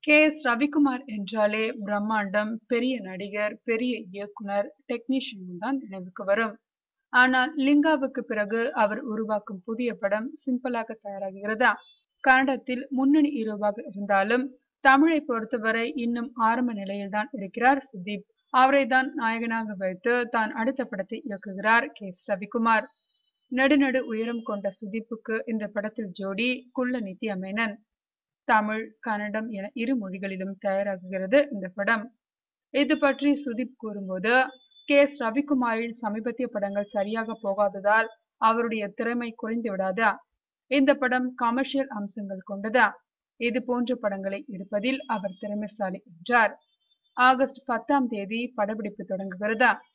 K S Ravikumar என்றாலே பிரம்மாண்டம் பெரிய நடிகர் பெரிய இயக்குனர் டெக்னீஷியன் தான் நினைவுக்கு வரும் ஆனால் லிங்காவுக்கு பிறகு அவர் உருவாக்கும் புதிய படம் சிம்பிளாக தயாராகிறதா கன்னடத்தில் முன்னணி ஹீரோவாக இருந்தாலும் தமிழை பொறுத்தவரை இன்னும் ஆரம்ப நிலையில்தான் இருக்கிறார் சுதீப் அவரை தான் நாயகனாக வைத்து தான் அடுத்த படத்தை இயக்குகிறார் கே எஸ் ரவிக்குமார் நடுநடு உயரம் கொண்ட சுதீப்புக்கு இந்த படத்தில் ஜோடி குள்ள நித்யா மேனன் தமிழ் கன்னடம் என இரு மொழிகளிலும் தயாராகுகிறது இந்த படம் இது பற்றி சுதீப் கூறும்போது கே எஸ் ரவிக்குமாரின் சமீபத்திய படங்கள் சரியாக போகாததால் அவருடைய திறமை குறைந்து விடாதா இந்த படம் கமர்ஷியல் அம்சங்கள் கொண்டதா இது போன்ற படங்களை எடுப்பதில் அவர் திறமைசாலி என்றார் ஆகஸ்ட் பத்தாம் தேதி படப்பிடிப்பு தொடங்குகிறதா